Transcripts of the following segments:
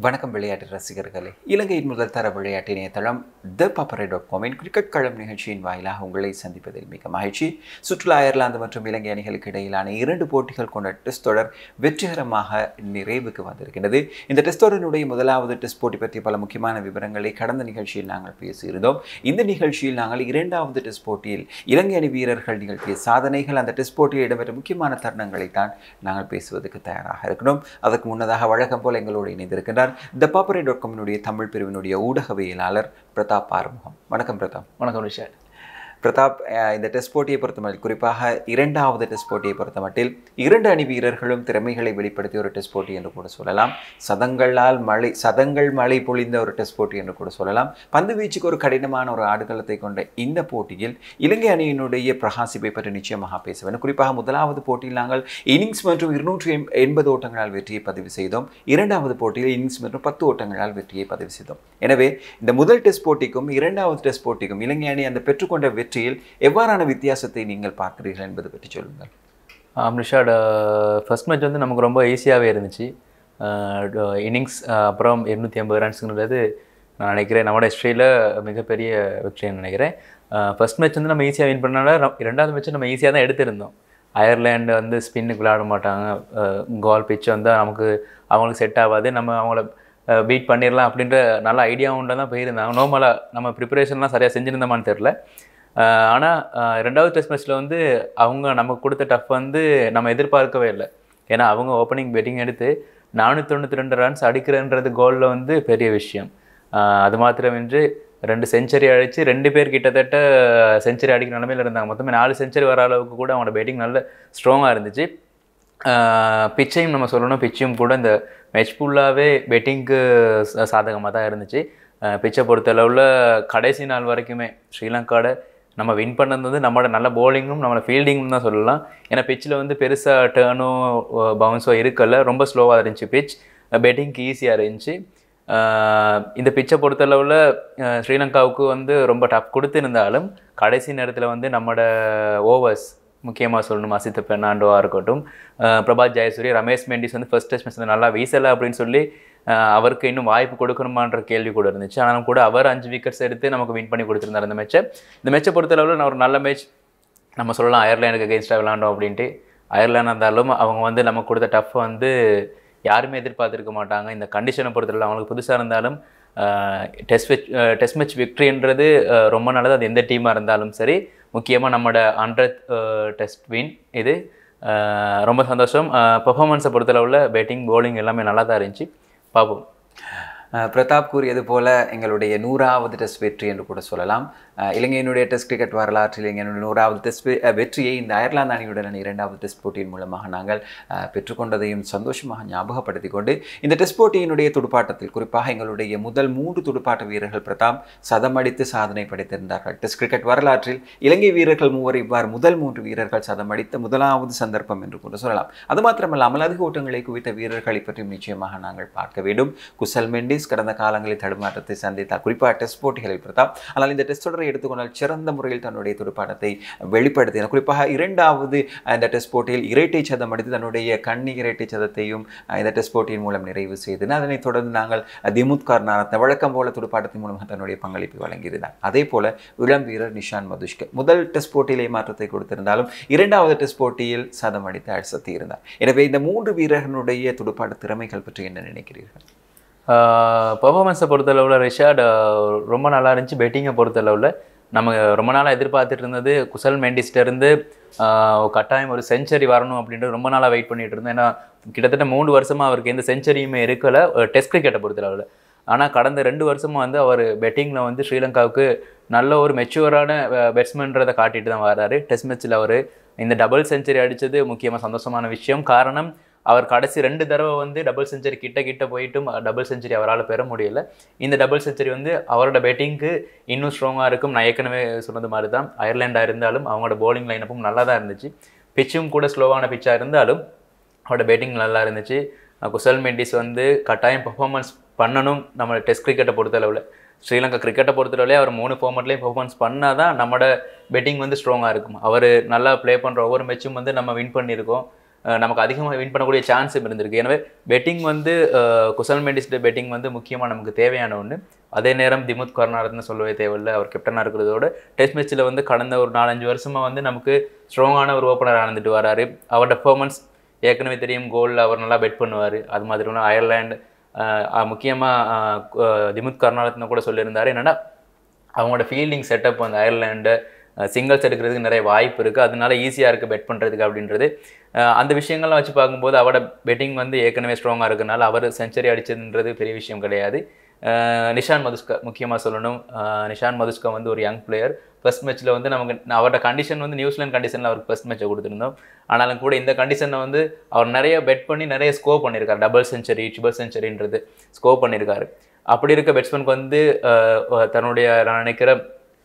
வணக்கம் விளையாட்டு ரசிகர்களே இலங்கையின் முதல் தர விளையாட்டு இணையதளம் த பப்பரை டாட் காமின் கிரிக்கெட் களம் நிகழ்ச்சியின் வாயிலாக உங்களை சந்திப்பதில் மிக மகிழ்ச்சி சுற்றுலா அயர்லாந்து மற்றும் இலங்கை அணிகளுக்கு இடையிலான இரண்டு போட்டிகள் கொண்ட டெஸ்ட் தொடர் வெற்றிகரமாக நிறைவுக்கு வந்திருக்கிறது இந்த டெஸ்ட் தொடரினுடைய முதலாவது டெஸ்ட் போட்டி பற்றிய பல முக்கியமான விவரங்களை கடந்த நிகழ்ச்சியில் நாங்கள் பேசியிருந்தோம் இந்த நிகழ்ச்சியில் நாங்கள் இரண்டாவது டெஸ்ட் போட்டியில் இலங்கை அணி வீரர்கள் நிகழ்த்திய சாதனைகள் அந்த டெஸ்ட் போட்டியில் இடம்பெற்ற முக்கியமான தருணங்களை தான் நாங்கள் பேசுவதற்கு தயாராக இருக்கிறோம் அதற்கு முன்னதாக வழக்கம் போல் எங்களோடு இணைந்திருக்கின்றார் த பாப்பரே டாட் காமினுடைய தமிழ் பிரிவினுடைய ஊடகவியலாளர் பிரதாப் ஆறுமுகம் வணக்கம் பிரதாப் வணக்கம் ரிஷாட் பிரதாப் அஹ், இந்த டெஸ்ட் போட்டியை பொறுத்தமட்டில் குறிப்பாக இரண்டாவது டெஸ்ட் போட்டியை பொறுத்தமட்டில் இரண்டு அணி வீரர்களும் திறமைகளை வெளிப்படுத்திய ஒரு டெஸ்ட் போட்டி என்று கூட சொல்லலாம் சதங்களால் மழை சதங்கள் மழை பொழிந்த ஒரு டெஸ்ட் போட்டி என்று கூட சொல்லலாம் பந்து வீச்சுக்கு ஒரு கடினமான ஒரு ஆடுகளத்தை கொண்ட இந்த போட்டியில் இலங்கை அணியினுடைய பிரகாசிப்பை பற்றி நிச்சயமாக பேச வேண்டும் குறிப்பாக முதலாவது போட்டியில் நாங்கள் இன்னிங்ஸ் மற்றும் இருநூற்றி எண்- எண்பது ஓட்டங்களால் வெற்றியை பதிவு செய்தோம் இரண்டாவது போட்டியில் இன்னிங்ஸ் மற்றும் பத்து ஓட்டங்களால் வெற்றியை பதிவு செய்தோம் எனவே இந்த முதல் டெஸ்ட் போட்டிக்கும் இரண்டாவது டெஸ்ட் போட்டிக்கும் இலங்கை அணி அந்த பெற்றுக்கொண்ட வெற்றியில் எவ்வாறான வித்தியாசத்தை நீங்கள் பார்க்கிறீர்கள் என்பது பற்றி சொல்லுங்கள் ஆம் ரிஷாட் ஃபர்ஸ்ட் மேட்ச் வந்து நமக்கு ரொம்ப ஈஸியாகவே இருந்துச்சு இன்னிங்ஸ் அப்புறம் இருநூற்றி ஐம்பது ரன்ஸுங்கிறது நான் நினைக்கிறேன் நம்மளோட ஹிஸ்ட்ரியில் மிகப்பெரிய வெற்றின்னு நினைக்கிறேன் ஃபர்ஸ்ட் மேட்ச் வந்து நம்ம ஈஸியாக வின் பண்ணனால ர- இரண்டாவது மேட்ச் நம்ம ஈஸியாக தான் எடுத்திருந்தோம் அயர்லாண்டு வந்து ஸ்பின்னுக்கு விளையாட மாட்டாங்க கால் பிச் வந்து நமக்கு அவங்களுக்கு செட் ஆகாது நம்ம அவங்கள பீட் பண்ணிடலாம் அப்படின்ற நல்ல ஐடியா உண்டு தான் போயிருந்தாங்க நார்மலாக நம்ம ப்ரிப்பரேஷன்லாம் சரியாக செஞ்சுருந்தோமான்னு தெரில ஆனால் ரெண்டாவது டெஸ்ட் மேட்ச்சில் வந்து அவங்க நமக்கு கொடுத்த டஃப் வந்து நம்ம எதிர்பார்க்கவே இல்லை ஏன்னா அவங்க ஓப்பனிங் பேட்டிங் எடுத்து நானூற்றி தொண்ணூற்றி ரெண்டு ரன்ஸ் அடிக்கிறன்றது கோலில் வந்து பெரிய விஷயம் ஆஹ் அது மாத்திரமின்றி ரெண்டு செஞ்சுரி அடித்து ரெண்டு பேர் கிட்டத்தட்ட செஞ்சுரி அடிக்கிற நிலமையில இருந்தாங்க மொத்தமே நாலு செஞ்சுரி வர அளவுக்கு கூட அவங்களோட பேட்டிங் நல்ல ஸ்ட்ராங்காக இருந்துச்சு பிச்சையும் நம்ம சொல்லணும் பிச்சையும் கூட இந்த மேட்ச் ஃபுல்லாகவே பெட்டிங்க்கு சாதகமாக தான் இருந்துச்சு பிச்சை பொறுத்தளவில் கடைசி நாள் வரைக்குமே ஸ்ரீலங்காவோட நம்ம வின் பண்ணது வந்து நம்மளோட நல்ல bowling-உம் நம்மளோட ஃபீல்டிங்கும் தான் சொல்லலாம் ஏன்னா பிச்சில் வந்து பெருசாக டேர்னோ பவுன்ஸோ இருக்கல ரொம்ப ஸ்லோவாக இருந்துச்சு பிச் பெட்டிங்க்கு ஈஸியாக இருந்துச்சு ஆஹ் இந்த பிச்சை பொறுத்தளவில் ஆஹ் ஸ்ரீலங்காவுக்கு வந்து ரொம்ப டஃப் கொடுத்திருந்தாலும் கடைசி நேரத்தில் வந்து நம்மளோட ஓவர்ஸ் முக்கியமாக சொல்லணும் அசித்த பெர்னாண்டோவாக இருக்கட்டும் ஆஹ் பிரபாத் ஜெயசூரி ரமேஷ் மெண்டிஸ் வந்து ஃபர்ஸ்ட் டெஸ்ட் மேட்ச் நல்லா வீசலை அப்படின்னு சொல்லி ஆஹ் அவருக்கு இன்னும் வாய்ப்பு கொடுக்கணுமான்ற கேள்வி கூட இருந்துச்சு ஆனாலும் கூட அவர் அஞ்சு விக்கெட்ஸ் எடுத்து நமக்கு வின் பண்ணி கொடுத்துருந்தார் இந்த மேட்ச்சை இந்த மேட்சை பொறுத்தளவில் நான் ஒரு நல்ல மேட்ச் நம்ம சொல்லலாம் அயர்லாண்டுக்கு அகேன்ஸ்டாக விளாண்டோம் அப்படின்ட்டு அயர்லாண்டாக இருந்தாலும் அவங்க வந்து நமக்கு கொடுத்த டஃப் வந்து யாருமே எதிர்பார்த்துருக்க மாட்டாங்க இந்த கண்டிஷனை பொறுத்தவரை அவங்களுக்கு புதுசாக இருந்தாலும் டெஸ்ட் வெச் டெஸ்ட் மேட்ச் விக்ட்ரின்றது ரொம்ப நல்லது அது எந்த டீமாக இருந்தாலும் சரி முக்கியமாக நம்மளோட ஹண்ட்ரட் டெஸ்ட் வின் இது அஹ், ரொம்ப சந்தோஷம் பெர்ஃபார்மன்ஸை பொறுத்தளவில் பேட்டிங் bowling எல்லாமே நல்லா தான் இருந்துச்சு பார்ப்போம் அஹ், பிரதாப் கூறியது போல எங்களுடைய நூறாவது டெஸ்ட் வெற்றி என்று கூட சொல்லலாம் அஹ், இலங்கையினுடைய டெஸ்ட் கிரிக்கெட் வரலாற்றில் எங்களுடைய நூறாவது டெஸ்ட் வெ- அஹ், வெற்றியை இந்த அயர்லாந்து அணியுடனான இரண்டாவது டெஸ்ட் போட்டியின் மூலமாக நாங்கள் அஹ், பெற்றுக்கொண்டதையும் சந்தோஷமாக ஞாபகப்படுத்தி கொண்டு இந்த டெஸ்ட் போட்டியினுடைய துடுப்பாட்டத்தில் குறிப்பாக எங்களுடைய முதல் மூன்று துடுப்பாட்ட வீரர்கள் பிரதாப் சதமடித்து சாதனை படைத்திருந்தார்கள் டெஸ்ட் கிரிக்கெட் வரலாற்றில் இலங்கை வீரர்கள் மூவர் இவ்வாறு முதல் மூன்று வீரர்கள் சதமடித்த முதலாவது சந்தர்ப்பம் என்று கூட சொல்லலாம் அது மாத்திரமல்லாமல் அதிக ஓட்டங்களை குவித்த வீரர்களை பற்றியும் நிச்சயமாக நாங்கள் பார்க்க வேண்டும் குசல் மெண்டிஸ் கடந்த காலங்களில் தடுமாற்றத்தை சந்தித்தார் குறிப்பாக டெஸ்ட் போட்டிகளில் பிரதாப் ஆனால் இந்த டெஸ்ட் தொடரை எடுத்துக்கொண்டால் சிறந்த முறையில் தன்னுடைய துடுப்பாட்டத்தை வெளிப்படுத்தினார் குறிப்பாக இரண்டாவது இந்த டெஸ்ட் போட்டியில் இரட்டை சதம் அடித்து தன்னுடைய கண்ணி இரட்டை சதத்தையும் அஹ், இந்த டெஸ்ட் போட்டியின் மூலம் நிறைவு செய்தனர் அதனைத் தொடர்ந்து நாங்கள் திமுத் கர்நாரத்ன வழக்கம் போல துடுப்பாட்டத்தின் மூலமாக தன்னுடைய பங்களிப்பை வழங்கியிருந்தார் அதே போல இளம் வீரர் நிஷான் மதுஷ்கர் முதல் டெஸ்ட் போட்டியிலே மாற்றத்தை கொடுத்திருந்தாலும் இரண்டாவது டெஸ்ட் போட்டியில் சதம் அடித்து அழுசத்தி இருந்தார் எனவே இந்த மூன்று வீரர்களுடைய துடுப்பாட்ட திறமைகள் பற்றி என்ன நினைக்கிறீர்கள் பர்ஃபார்மன்ஸை பொறுத்தளவில் ரிஷாட் ஆஹ் ரொம்ப நல்லா இருந்துச்சு பெட்டிங்கை பொறுத்தளவில் நம்ம ரொம்ப நாளாக எதிர்பார்த்துட்டு இருந்தது குசல் மெண்டிஸ்ட இருந்து ஆஹ் கட்டாயம் ஒரு செஞ்சுரி வரணும் அப்படின்ட்டு ரொம்ப நாளாக வெயிட் பண்ணிட்டு இருந்தேன் ஏன்னா கிட்டத்தட்ட மூணு வருஷமாக அவருக்கு எந்த செஞ்சுரியுமே இருக்கல டெஸ்ட் கிரிக்கெட்டை பொறுத்தளவில் ஆனால் கடந்த ரெண்டு வருஷமா வந்து அவர் பெட்டிங்கில் வந்து ஸ்ரீலங்காவுக்கு நல்ல ஒரு மெச்சூரான பேட்ஸ்மேன்றதை காட்டிட்டு தான் வராரு டெஸ்ட் மேட்ச்சில் அவர் இந்த டபுள் செஞ்சுரி அடித்தது முக்கியமாக சந்தோஷமான விஷயம் காரணம் அவர் கடைசி ரெண்டு தடவை வந்து டபுள் செஞ்சுரி கிட்ட கிட்ட போயிட்டும் டபுள் செஞ்சுரி அவரால் பெற முடியல இந்த டபுள் செஞ்சுரி வந்து அவரோட பேட்டிங்க்கு இன்னும் ஸ்ட்ராங்காக இருக்கும் நான் ஏற்கனவே சொன்னது மாதிரி தான் அயர்லாண்டாக இருந்தாலும் அவங்களோட bowling லைனப்பும் நல்லா தான் இருந்துச்சு பிச்சும் கூட ஸ்லோவான பிச்சாக இருந்தாலும் அவரோட பேட்டிங் நல்லா இருந்துச்சு அஹ் குசல் மெண்டிஸ் வந்து கட்டாயம் பெர்ஃபார்மன்ஸ் பண்ணணும் நம்ம டெஸ்ட் கிரிக்கெட்டை பொறுத்தளவில் ஸ்ரீலங்கா கிரிக்கெட்டை பொறுத்தளவுலே அவர் மூணு ஃபார்மெட்லேயும் பெர்ஃபார்மன்ஸ் பண்ணால் தான் நம்மளோட பெட்டிங் வந்து ஸ்ட்ராங்காக இருக்கும் அவர் நல்லா ப்ளே பண்ணுற ஒவ்வொரு மேட்சும் வந்து நம்ம வின் பண்ணியிருக்கோம் அஹ், நமக்கு அதிகமாக வின் பண்ணக்கூடிய சான்ஸும் இருந்திருக்கு எனவே பெட்டிங் வந்து அஹ், குசல் மெண்டிஸ்ட பெட்டிங் வந்து முக்கியமாக நமக்கு தேவையான ஒன்று அதே நேரம் திமுத் கருணாரத்னு சொல்லவே தேவையில்லை அவர் கேப்டனாக இருக்கிறதோட டெஸ்ட் மேட்ச்சில் வந்து கடந்த ஒரு நாலஞ்சு வருஷமாக வந்து நமக்கு ஸ்ட்ராங்கான ஒரு ஓப்பனர் ஆனந்துட்டு வராரு அவரோட பெர்ஃபார்மன்ஸ் ஏற்கனவே தெரியும் கோலில் அவர் நல்லா பெட் பண்ணுவார் அது மாதிரி அயர்லாண்டு முக்கியமாக திமுத் கருணாரத்ன கூட சொல்லியிருந்தாரு என்னன்னா அவங்களோட ஃபீல்டிங் செட்டப் அந்த அயர்லாண்டு சிங்கிள்ஸ் எடுக்கிறதுக்கு நிறைய வாய்ப்பு இருக்குது அதனால ஈஸியாக இருக்குது பெட் பண்ணுறதுக்கு அப்படின்றது அஹ் அந்த விஷயங்கள்லாம் வச்சு பார்க்கும்போது அவரோட பெட்டிங் வந்து ஏற்கனவே ஸ்ட்ராங்காக இருக்கனால அவர் செஞ்சுரி அடிச்சதுன்றது பெரிய விஷயம் கிடையாது அஹ் நிஷான் மதுஸ்கா முக்கியமாக சொல்லணும் அஹ் நிஷான் மதுஸ்கா வந்து ஒரு யங் பிளேயர் ஃபர்ஸ்ட் மேட்ச்சில் வந்து நமக்கு அவரோட கண்டிஷன் வந்து நியூசிலாந்து கண்டிஷனில் அவருக்கு ஃபர்ஸ்ட் மேட்ச்சை கொடுத்துருந்தோம் ஆனாலும் கூட இந்த கண்டிஷனை வந்து அவர் நிறைய பெட் பண்ணி நிறைய ஸ்கோர் பண்ணியிருக்காரு டபுள் செஞ்சுரி ட்ரிபிள் செஞ்சுரின்றது ஸ்கோர் பண்ணியிருக்காரு அப்படி இருக்க பேட்ஸ்மேனுக்கு வந்து அஹ், தன்னுடைய நான் நினைக்கிறேன்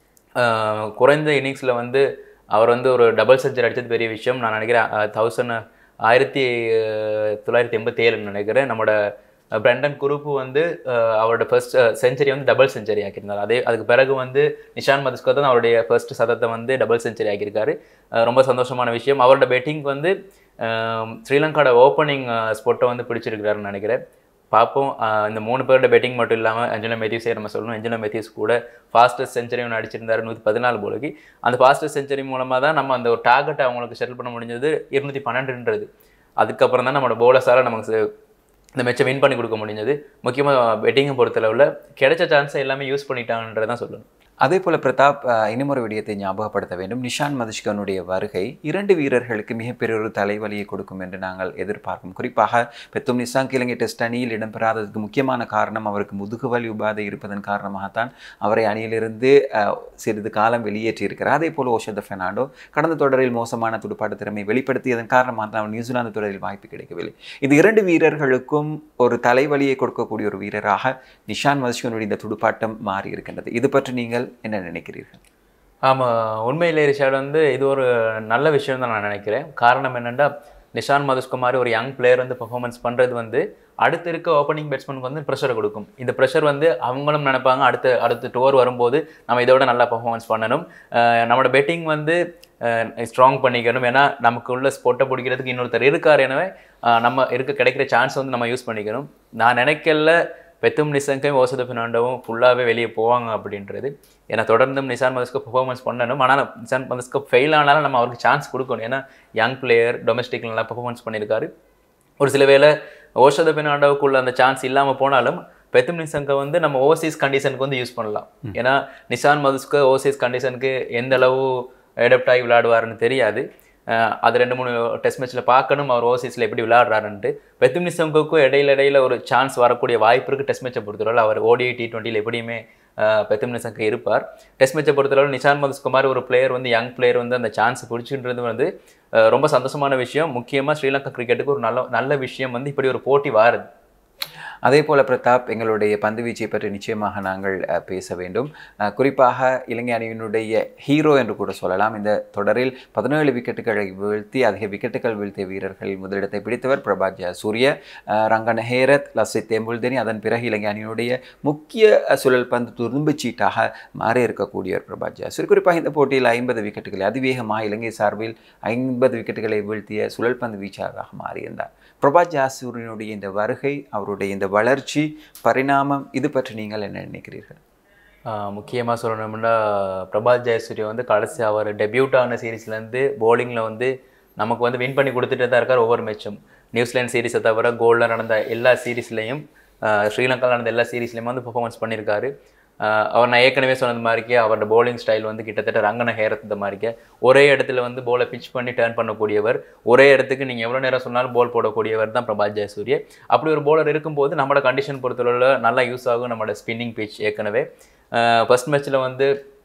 அஹ், குறைந்த இன்னிங்ஸில் வந்து அவர் வந்து ஒரு டபுள் செஞ்சுரி அடித்தது பெரிய விஷயம் நான் நினைக்கிறேன் தௌசண்ட் ஆயிரத்தி அஹ், தொள்ளாயிரத்தி எண்பத்தி ஏழுன்னு நினைக்கிறேன் நம்மளோட பிரண்டன் குரூப்பு வந்து அஹ், அவரோட ஃபர்ஸ்ட் செஞ்சுரி வந்து டபுள் செஞ்சுரி ஆக்கியிருந்தார் அதே அதுக்கு பிறகு வந்து நிஷான் மதுஸ்கர் தான் அவருடைய ஃபர்ஸ்ட் சதத்தை வந்து டபுள் செஞ்சுரி ஆக்கியிருக்காரு அஹ், ரொம்ப சந்தோஷமான விஷயம் அவரோட பேட்டிங் வந்து அஹ், ஸ்ரீலங்காவோட ஓப்பனிங் ஸ்பொட்டை வந்து பிடிச்சிருக்கிறாருன்னு நினைக்கிறேன் பார்ப்போம் அஹ், இந்த மூணு பேரோட பேட்டிங் மட்டும் இல்லாமல் அஞ்சனா மெத்யூஸே நம்ம சொல்லணும் அஞ்சனா மெத்யூஸ் கூட ஃபாஸ்டஸ்ட் செஞ்சுரி ஒன்று அடிச்சிருந்தாரு நூற்றி பதினாலு போலுக்கு அந்த ஃபாஸ்டஸ்ட் செஞ்சுரி மூலமாக தான் நம்ம அந்த ஒரு டார்கெட்டை அவங்களுக்கு செட்டில் பண்ண முடிஞ்சது இருநூற்றி பன்னெண்டுன்றது அதுக்கப்புறம் தான் நம்மளோட போலஸால் நமக்கு ச- இந்த மேட்சை வின் பண்ணி கொடுக்க முடிஞ்சது முக்கியமாக பெட்டிங்கை பொறுத்தளவில் கிடைச்ச சான்ஸை எல்லாமே யூஸ் பண்ணிட்டாங்கன்றதான் சொல்லணும் அதே போல பிரதாப் அஹ், இன்னுமொரு விடயத்தை ஞாபகப்படுத்த வேண்டும் நிஷான் மதுஷ்கனுடைய வருகை இரண்டு வீரர்களுக்கு மிகப்பெரிய ஒரு தலைவலியை கொடுக்கும் என்று நாங்கள் எதிர்பார்க்கும் குறிப்பாக பெத்தும் நிசாங்க் இலங்கை டெஸ்ட் அணியில் இடம்பெறாததுக்கு முக்கியமான காரணம் அவருக்கு முதுகுவலி உபாதை இருப்பதன் காரணமாகத்தான் அவரை அணியிலிருந்து அஹ், சிறிது காலம் வெளியேற்றியிருக்கிறார் அதே போல ஓஷத பெர்னாண்டோ கடந்த தொடரில் மோசமான துடுப்பாட்ட திறமை வெளிப்படுத்தியதன் காரணமாக தான் அவர் நியூசிலாந்து தொடரில் வாய்ப்பு கிடைக்கவில்லை இது இரண்டு வீரர்களுக்கும் ஒரு தலைவலியை கொடுக்கக்கூடிய ஒரு வீரராக நிஷான் மதுஷ்கனுடைய இந்த துடுப்பாட்டம் மாறி இருக்கின்றது இது பற்றி நீங்கள் என்ன நினைக்கிறீர்கள் ஆமாம் உண்மையிலே ரிஷாட் வந்து இது ஒரு நல்ல விஷயம் தான் நான் நினைக்கிறேன் காரணம் என்னென்னா நிஷான் மதுஷ்குமார் ஒரு யங் பிளேயர் வந்து பெர்ஃபார்மன்ஸ் பண்ணுறது வந்து அடுத்து இருக்க ஓப்பனிங் பேட்ஸ்மேனுக்கு வந்து ப்ரெஷரை கொடுக்கும் இந்த ப்ரெஷர் வந்து அவங்களும் நினைப்பாங்க அடுத்த அடுத்த டோர் வரும்போது நம்ம இதோட நல்லா பெர்ஃபார்மன்ஸ் பண்ணணும் அஹ் நம்மளோட பெட்டிங் வந்து ஸ்ட்ராங் பண்ணிக்கணும் ஏன்னா நமக்கு உள்ள ஸ்பொட்டை பிடிக்கிறதுக்கு இன்னொருத்தர் இருக்கார் எனவே அஹ் நம்ம இருக்க கிடைக்கிற சான்ஸ் வந்து நம்ம யூஸ் பண்ணிக்கணும் நான் நினைக்கல பெத்தும் நிசங்கையும் ஓசத பினாண்டோவும் ஃபுல்லாகவே வெளியே போவாங்க அப்படின்றது ஏன்னா தொடர்ந்தும் நிசான் மதுஸ்க்கு பெர்ஃபார்மன்ஸ் பண்ணணும் ஆனால் நிசான் மதுஸ்க்கு ஃபெயில் ஆனாலும் நம்ம அவருக்கு சான்ஸ் கொடுக்கணும் ஏன்னா யங் பிளேயர் டொமஸ்டிக்ல நல்லா பெர்ஃபார்மன்ஸ் பண்ணியிருக்காரு ஒரு சில வேளை ஓஷத பினாண்டோவுக்குள்ள அந்த சான்ஸ் இல்லாமல் போனாலும் பெத்தும் நிசங்க வந்து நம்ம ஓவர்சீஸ் கண்டிஷனுக்கு வந்து யூஸ் பண்ணலாம் ஏன்னா நிசான் மதுஸ்க்கு ஓவர்சீஸ் கண்டிஷனுக்கு எந்த அளவு அடாப்ட் ஆகி விளையாடுவாருன்னு தெரியாது அஹ் அது ரெண்டு மூணு டெஸ்ட் மேட்ச்சில் பார்க்கணும் அவர் ஓவர்சீஸில் எப்படி விளையாடுறாருன்ட்டு பெத்தும் நிசங்குக்கும் இடையில இடையில ஒரு சான்ஸ் வரக்கூடிய வாய்ப்பு இருக்குது டெஸ்ட் மேட்சை பொறுத்தவரை அவர் ஓடிஐ டி டுவெண்ட்டியில் எப்படியுமே அஹ் பெத்தும் நிசங்கு இருப்பார் டெஸ்ட் மேட்சை பொறுத்தளவு நிஷான் மதுஸ்குமார் ஒரு பிளேயர் வந்து யங் பிளேயர் வந்து அந்த சான்ஸ் பிடிச்சின்றது வந்து அஹ் ரொம்ப சந்தோஷமான விஷயம் முக்கியமாக ஸ்ரீலங்கா கிரிக்கெட்டுக்கு ஒரு நல்ல நல்ல விஷயம் வந்து இப்படி ஒரு போட்டி வாருது அதே போல பிரதாப் எங்களுடைய பந்து வீச்சை பற்றி நிச்சயமாக நாங்கள் அஹ், பேச வேண்டும் அஹ், குறிப்பாக இலங்கை அணியினுடைய ஹீரோ என்று கூட சொல்லலாம் இந்த தொடரில் பதினேழு விக்கெட்டுகளை வீழ்த்தி அதிக விக்கெட்டுகள் வீழ்த்திய வீரர்கள் முதலிடத்தை பிடித்தவர் பிரபாத் ஜெயசூரிய அஹ், ரங்கன ஹேரத் லசித் தேம்புல்தேனி அதன் பிறகு இலங்கை அணியினுடைய முக்கிய அஹ், சுழல் பந்து துரும்புச் சீட்டாக மாறி இருக்கக்கூடியவர் பிரபாத் ஜெயசூரிய குறிப்பாக இந்த போட்டியில் ஐம்பது விக்கெட்டுகளை அதிவேகமாக இலங்கை சார்பில் ஐம்பது விக்கெட்டுகளை வீழ்த்திய சுழல் பந்து வீச்சாளராக மாறியிருந்தார் பிரபாத் ஜாசூரியனுடைய இந்த வருகை அவருடைய இந்த வளர்ச்சி பரிணாமம் இது பற்றி நீங்கள் என்ன நினைக்கிறீர்கள் முக்கியமாக சொல்லணும்னா பிரபாத் ஜெயசூரிய வந்து கடைசி அவர் டெபியூட் ஆன சீரீஸ்லேருந்து போலிங்கில் வந்து நமக்கு வந்து வின் பண்ணி கொடுத்துட்டே தான் இருக்கார் ஒவ்வொரு மேட்சும் நியூசிலாந்து சீரீஸை தவிர கோல்டில் நடந்த எல்லா சீரீஸ்லேயும் ஸ்ரீலங்காவில் நடந்த எல்லா சீரீஸ்லேயும் வந்து பெர்ஃபார்மன்ஸ் பண்ணியிருக்காரு ஆஹ் அவர் நான் ஏற்கனவே சொன்னது மாதிரிக்கே அவரோட bowling ஸ்டைல் வந்து கிட்டத்தட்ட ரங்கன ஹேரத்த மாதிரிக்கே ஒரே இடத்துல வந்து போலை பிச் பண்ணி டேர்ன் பண்ணக்கூடியவர் ஒரே இடத்துக்கு நீங்கள் எவ்வளோ நேரம் சொன்னாலும் போல் போடக்கூடியவர் தான் பிரபாத் ஜெயசூரிய அப்படி ஒரு bowler இருக்கும்போது நம்மளோட கண்டிஷன் பொறுத்தளவில் நல்லா யூஸ் ஆகும் நம்மளோட ஸ்பின்னிங் பிச் ஏற்கனவே ஃபர்ஸ்ட் மேட்ச்சில் வந்து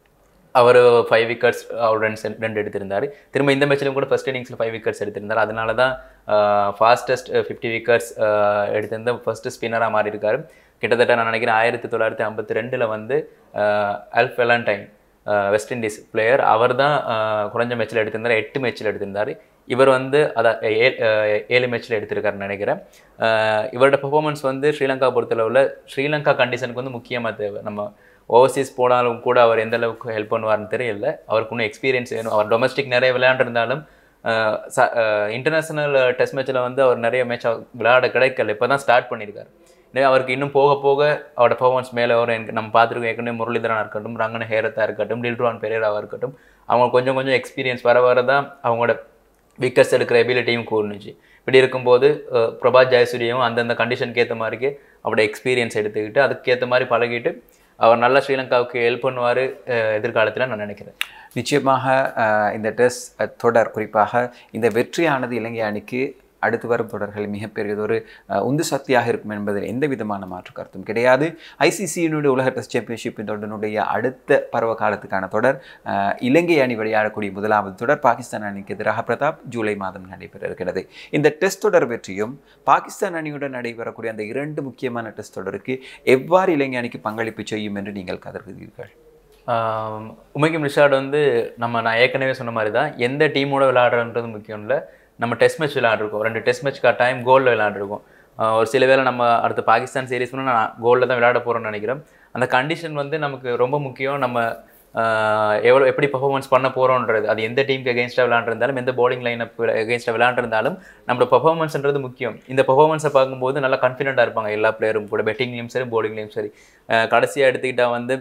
அவர் ஃபைவ் விக்கெட்ஸ் அவர் ரெண்டு ரெண்டு எடுத்திருந்தார் திரும்ப இந்த மேட்ச்லையும் கூட ஃபர்ஸ்ட் இன்னிங்ஸில் ஃபைவ் விக்கெட்ஸ் எடுத்திருந்தார் அதனால தான் ஃபாஸ்டஸ்ட் ஃபிஃப்டி விக்கெட்ஸ் எடுத்திருந்த ஃபர்ஸ்ட் ஸ்பின்னராக மாறி இருக்காரு கிட்டத்தட்ட நான் நினைக்கிறேன் ஆயிரத்தி தொள்ளாயிரத்தி ஐம்பத்தி ரெண்டில் வந்து Alf Valentine West Indies player அவர் தான் குறைஞ்ச மேட்ச்சில் எடுத்திருந்தார் எட்டு மேட்ச்சில் எடுத்திருந்தார் இவர் வந்து அதை ஏ- அஹ் ஏழு மேட்ச்சில் எடுத்திருக்காருன்னு நினைக்கிறேன் அஹ் இவரோட பெர்ஃபார்மன்ஸ் வந்து ஸ்ரீலங்கா பொறுத்தளவில் ஸ்ரீலங்கா கண்டிஷனுக்கு வந்து முக்கியமாக தேவை நம்ம ஓவர்சீஸ் போனாலும் கூட அவர் எந்த அளவுக்கு ஹெல்ப் பண்ணுவார்னு தெரியல அவருக்கு இன்னும் எக்ஸ்பீரியன்ஸ் வேணும் அவர் டொமஸ்டிக் நிறைய விளையாண்டுருந்தாலும் இன்டர்நேஷனல் டெஸ்ட் மேட்ச்சில் வந்து அவர் நிறைய மேட்ச் விளையாட கிடைக்கல இப்போ தான் ஸ்டார்ட் பண்ணியிருக்காரு எனவே அவருக்கு இன்னும் போக போக அவரோட பர்ஃபார்மன்ஸ் மேலே வரும் எனக்கு நம்ம பார்த்துருக்கோம் ஏற்கனவே முரளிதரனாக இருக்கட்டும் ரங்கன ஹேரத்தா இருக்கட்டும் டில்ருவான் பெரேராவாக இருக்கட்டும் அவங்க கொஞ்சம் கொஞ்சம் எக்ஸ்பீரியன்ஸ் வர வர தான் அவங்களோட விக்கெட்ஸ் எடுக்கிற எபிலிட்டியும் கூர்னுச்சு இப்படி இருக்கும்போது அஹ், பிரபாத் ஜெயசூரியவும் அந்தந்த கண்டிஷனுக்கு ஏற்ற மாதிரிக்கு அவரோட எக்ஸ்பீரியன்ஸ் எடுத்துக்கிட்டு அதுக்கேற்ற மாதிரி பழகிட்டு அவர் நல்லா ஸ்ரீலங்காவுக்கு ஹெல்ப் பண்ணுவார் எதிர்காலத்தில் நான் நினைக்கிறேன் நிச்சயமாக அஹ், இந்த டெஸ்ட் அஹ், தொடர் குறிப்பாக இந்த வெற்றியானது இலங்கை அணிக்கு அடுத்து வரும் தொடர்கள் மிகப்பெரியதொரு அஹ், உந்து சக்தியாக இருக்கும் என்பதில் எந்த விதமான மாற்று கருத்தும் கிடையாது ஐசிசியினுடைய உலக டெஸ்ட் சாம்பியன்ஷிப் தொடரினுடைய அடுத்த பருவ காலத்துக்கான தொடர் அஹ், இலங்கை அணி விளையாடக்கூடிய முதலாவது தொடர் பாகிஸ்தான் அணிக்கு எதிராக பிரதாப் ஜூலை மாதம் நடைபெற இருக்கிறது இந்த டெஸ்ட் தொடர் வெற்றியும் பாகிஸ்தான் அணியுடன் நடைபெறக்கூடிய அந்த இரண்டு முக்கியமான டெஸ்ட் தொடருக்கு எவ்வாறு இலங்கை அணிக்கு பங்களிப்பு செய்யும் என்று நீங்கள் கருதுகிறீர்கள் ஆம், உமைக்கும் ரிஷாட் வந்து நம்ம நான் ஏற்கனவே சொன்ன மாதிரி தான் எந்த டீமோட விளையாடுறன்றது முக்கியம் இல்லை நம்ம டெஸ்ட் மேட்ச் விளையாடுறோம் ரெண்டு டெஸ்ட் மேட்ச் டைம் கோலில் விளையாண்டுருக்கோம் ஆஹ் ஒரு சில வேளை நம்ம அடுத்த பாகிஸ்தான் சீரீஸ் நான் கோலில் தான் விளையாட போகிறோம்னு நினைக்கிறேன் அந்த கண்டிஷன் வந்து நமக்கு ரொம்ப முக்கியம் நம்ம ஆஹ் எவ்வளோ எப்படி பெர்ஃபார்மன்ஸ் பண்ண போகிறோன்றது அது எந்த டீமுக்கு எகேன்ஸ்டாக விளையாண்டுருந்தாலும் எந்த பவுலிங் லைன் அப் எகேன்ஸ்டாக விளையாண்டுருந்தாலும் நம்மளோட பெர்ஃபார்மன்ஸ்ன்றது முக்கியம் இந்த பெர்ஃபார்மன்ஸை பார்க்கும்போது நல்லா கான்ஃபிடென்ட்டாக இருப்பாங்க எல்லா பிளேயரும் கூட பெட்டிங்லேயும் சரி bowlingலயும் சரி கடைசியாக எடுத்துக்கிட்டா வந்து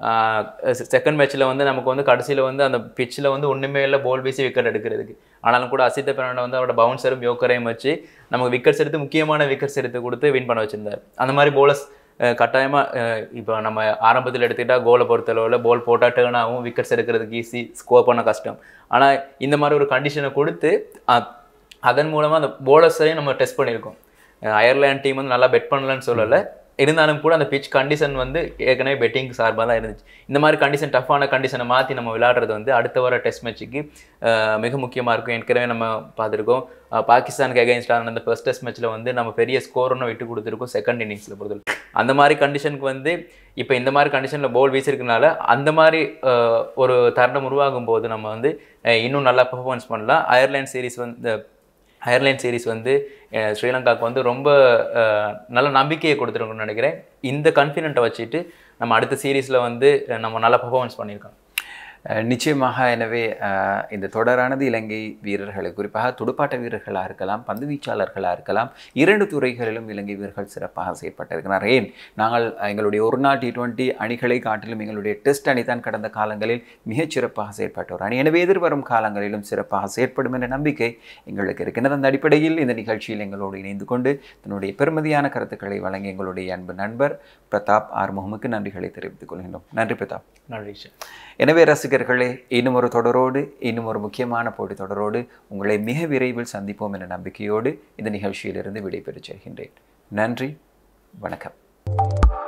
செகண்ட் மேட்ச்சில் வந்து நமக்கு வந்து கடைசியில் வந்து அந்த பிச்சில் வந்து ஒன்றுமே இல்லை பால் வீசி விக்கெட் எடுக்கிறதுக்கு ஆனாலும் கூட அசித்த பெர்னாண்டோ வந்து அவரோட பவுன்சரும் யோக்கரையும் வச்சு நமக்கு விக்கெட்ஸ் எடுத்து முக்கியமான விக்கெட்ஸ் எடுத்து கொடுத்து வின் பண்ண வச்சிருந்தார் அந்த மாதிரி போலர்ஸ் கட்டாயமாக இப்போ நம்ம ஆரம்பத்தில் எடுத்துக்கிட்டா கோலை பொறுத்தளவில் பால் போட்டால் டேர்ன் ஆகும் விக்கெட்ஸ் எடுக்கிறதுக்கு ஈஸி ஸ்கோர் பண்ண கஷ்டம் ஆனால் இந்த மாதிரி ஒரு கண்டிஷனை கொடுத்து அ- அதன் மூலமாக அந்த போலர்ஸையும் நம்ம டெஸ்ட் பண்ணியிருக்கோம் அஹ் அயர்லாந்து டீம் வந்து நல்லா பெட் பண்ணலன்னு சொல்லலை இருந்தாலும் கூட அந்த பிச் கண்டிஷன் வந்து ஏற்கனவே பெட்டிங் சார்பாக தான் இருந்துச்சு இந்த மாதிரி கண்டிஷன் டஃப்பான கண்டிஷனை மாற்றி நம்ம விளையாடுறது வந்து அடுத்த வர டெஸ்ட் மேட்ச்சுக்கு மிக முக்கியமாக இருக்கும் ஏற்கனவே நம்ம பார்த்துருக்கோம் அஹ் பாகிஸ்தானுக்கு அகைன்ஸ்டான அந்த ஃபர்ஸ்ட் டெஸ்ட் மேட்ச்சில் வந்து நம்ம பெரிய ஸ்கோர் ஒன்று விட்டு கொடுத்துருக்கோம் செகண்ட் இன்னிங்ஸில் பொறுத்தவரை அந்த மாதிரி கண்டிஷனுக்கு வந்து இப்போ இந்த மாதிரி கண்டிஷனில் போல் வீசிருக்கனால அந்த மாதிரி அஹ், ஒரு தருணம் உருவாகும் போது நம்ம வந்து அஹ், இன்னும் நல்லா பெர்ஃபார்மன்ஸ் பண்ணலாம் அயர்லாந்து சீரிஸ் வந்து அயர்லைன் சீரிஸ் வந்து அஹ், ஸ்ரீலங்காவுக்கு வந்து ரொம்ப அஹ், நல்ல நம்பிக்கையை கொடுத்துருக்குன்னு நினைக்கிறேன் இந்த கான்ஃபிடென்ட்டை வச்சுட்டு நம்ம அடுத்த சீரீஸில் வந்து அஹ், நம்ம நல்லா பெர்ஃபார்மன்ஸ் பண்ணியிருக்கோம் அஹ் நிச்சயமாக எனவே அஹ், இந்த தொடரானது இலங்கை வீரர்களுக்கு குறிப்பாக துடுப்பாட்ட வீரர்களாக இருக்கலாம் பந்து வீச்சாளர்களாக இருக்கலாம் இரண்டு துறைகளிலும் இலங்கை வீரர்கள் சிறப்பாக செயற்பட்டிருக்கிறார் ஏன் நாங்கள் எங்களுடைய ஒரு நாள் டி டுவெண்ட்டி அணிகளை காட்டிலும் எங்களுடைய டெஸ்ட் அணி தான் கடந்த காலங்களில் மிகச் சிறப்பாக செயற்பட்ட ஒரு அணி எனவே எதிர்வரும் காலங்களிலும் சிறப்பாக செயற்படும் என்ற நம்பிக்கை எங்களுக்கு இருக்கின்றது அந்த அடிப்படையில் இந்த நிகழ்ச்சியில் எங்களோடு இணைந்து கொண்டு தன்னுடைய பெருமதியான கருத்துக்களை வழங்கிய எங்களுடைய அன்பு நண்பர் பிரதாப் ஆறுமுகமுக்கு நன்றிகளை தெரிவித்துக் கொள்கின்றோம் நன்றி பிரதாப் நன்றி ஷா. எனவே ரசிகர்களே இன்னும் ஒரு தொடரோடு இன்னும் ஒரு முக்கியமான போட்டி தொடரோடு உங்களை மிக விரைவில் சந்திப்போம் என்ற நம்பிக்கையோடு இந்த நிகழ்ச்சியிலிருந்து விடைபெறச் செல்கின்றேன் நன்றி வணக்கம்